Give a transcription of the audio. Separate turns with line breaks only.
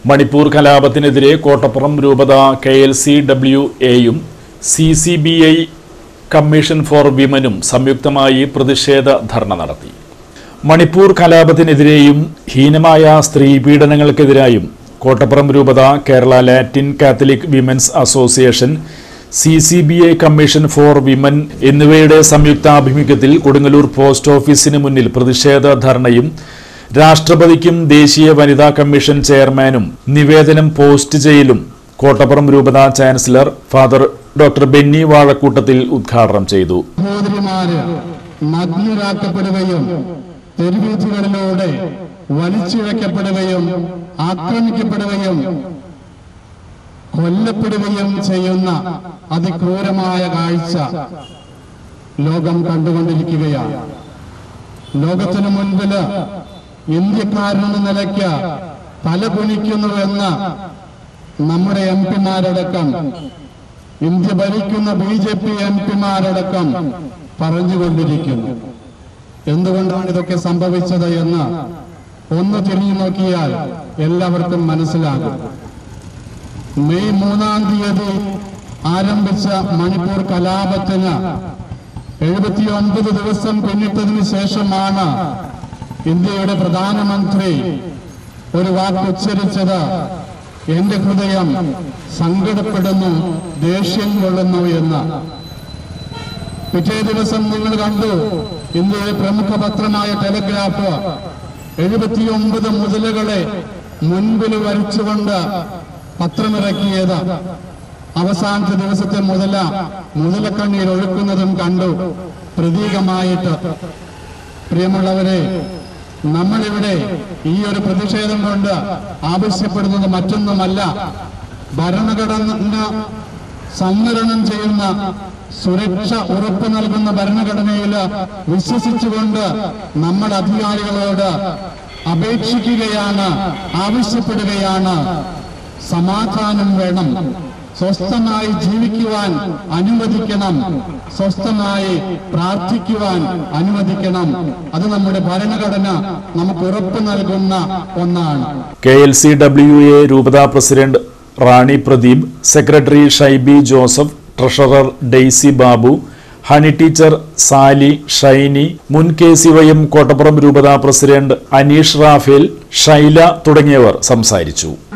മണിപ്പൂർ കലാപത്തിനെതിരെ കോട്ടപ്പുറം രൂപത K L C W എയും C C B I commission for വിമനും സംയുക്തമായി പ്രതിഷേധ ധർണ നടത്തി മണിപ്പൂർ കലാപത്തിനെതിരെയും ഹീനമായ സ്ത്രീ പീഡനങ്ങൾക്കെതിരായും കോട്ടപ്പുറം രൂപത Kerala Latin Catholic women's association C C B I commission for women എന്നിവയുടെ സംയുക്താഭിമുഖ്യത്തിൽ കൊടുങ്ങല്ലൂർ പോസ്റ്റ് ഓഫീസിന് മുന്നിൽ പ്രതിഷേധ ധർണയും രാഷ്ട്രപതിക്കും ദേശീയ വനിതാ കമ്മീഷൻ ചെയർമാനും നിവേദനം പോസ്റ്റ് ചെയ്യലും കോട്ടപ്പുറം രൂപത chancellor father doctor Benny Vazhakoottathil ഉദ്ഘാടനം ചെയ്തു
സഹോദരിമാര് നഗ്നരാക്കപ്പെടുകയും തെരുവീഥികളിലൂടെ വലിച്ചിഴക്കപ്പെടുകയും ആക്രമിക്കപ്പെടുകയും കൊല്ലപ്പെടുകയും ചെയ്യുന്ന അതിക്രൂരമായ കാഴ്ച ലോകം കണ്ടുകൊണ്ടിരിക്കുകയാണ് ലോകത്തിനു മുൻപില് ഇന്ത്യക്കാരെന്ന നിലയ്ക്ക് തല കുനിക്കുന്നുവെന്ന് നമ്മുടെ എം പിമാരടക്കം ഇന്ത്യ ഭരിക്കുന്ന ബി ജെ പി എം പിമാരടക്കം പറഞ്ഞുകൊണ്ടിരിക്കുന്നു എന്തുകൊണ്ടാണ് ഇതൊക്കെ സംഭവിച്ചത് എന്ന് ഒന്ന് തിരിഞ്ഞു നോക്കിയാൽ എല്ലാവർക്കും മനസ്സിലാകും മെയ് മൂന്നാം തീയതി ആരംഭിച്ച മണിപ്പൂർ കലാപത്തിന് എഴുപത്തിയൊൻപത് ദിവസം പിന്നിട്ടതിന് ശേഷമാണ് ഇന്ത്യയുടെ പ്രധാനമന്ത്രി ഒരു വാക്ക് ഉച്ചരിച്ചത് എന്റെ ഹൃദയം സങ്കടപ്പെടുന്നു ദേഷ്യം കൊള്ളുന്നു എന്ന് പിറ്റേ ദിവസം നിങ്ങൾ കണ്ടു ഇന്ത്യയിലെ പ്രമുഖ പത്രമായ ടെലഗ്രാഫ് എഴുപത്തിയൊമ്പത് മുതലുകളെ മുൻപിൽ വരച്ചുകൊണ്ട് പത്രമിറക്കിയത് അവസാനത്തെ ദിവസത്തെ മുതല മുതലക്കണ്ണീർ ഒഴുക്കുന്നതും കണ്ടു പ്രതീകമായിട്ട് പ്രിയമുള്ളവരെ നമ്മളിവിടെ ഈ ഒരു പ്രതിഷേധം കൊണ്ട് ആവശ്യപ്പെടുന്നത് മറ്റൊന്നുമല്ല ഭരണഘടന സംവരണം ചെയ്യുന്ന സുരക്ഷ ഉറപ്പു നൽകുന്ന ഭരണഘടനയിൽ വിശ്വസിച്ചുകൊണ്ട് നമ്മൾ അധികാരികളോട് അപേക്ഷിക്കുകയാണ് ആവശ്യപ്പെടുകയാണ് സമാധാനം വേണം സ്വസ്ഥമായി ജീവിക്കുവാൻ അനുവദിക്കണം സ്വസ്ഥമായി പ്രാർത്ഥിക്കുവാൻ അനുവദിക്കണം അത് നമ്മുടെ ഭരണഘടന നമുക്ക് ഉറപ്പു നൽകുന്ന ഒന്നാണ്
K L C W A രൂപതാ president Rani Pradeep secretary Shaibi Joseph treasurer Daisy Babu Honey teacher Sally Shiny മുൻ K C Y M Kottappuram രൂപതാ പ്രസിഡന്റ് അനീഷ് റാഫേൽ ഷൈല തുടങ്ങിയവർ സംസാരിച്ചു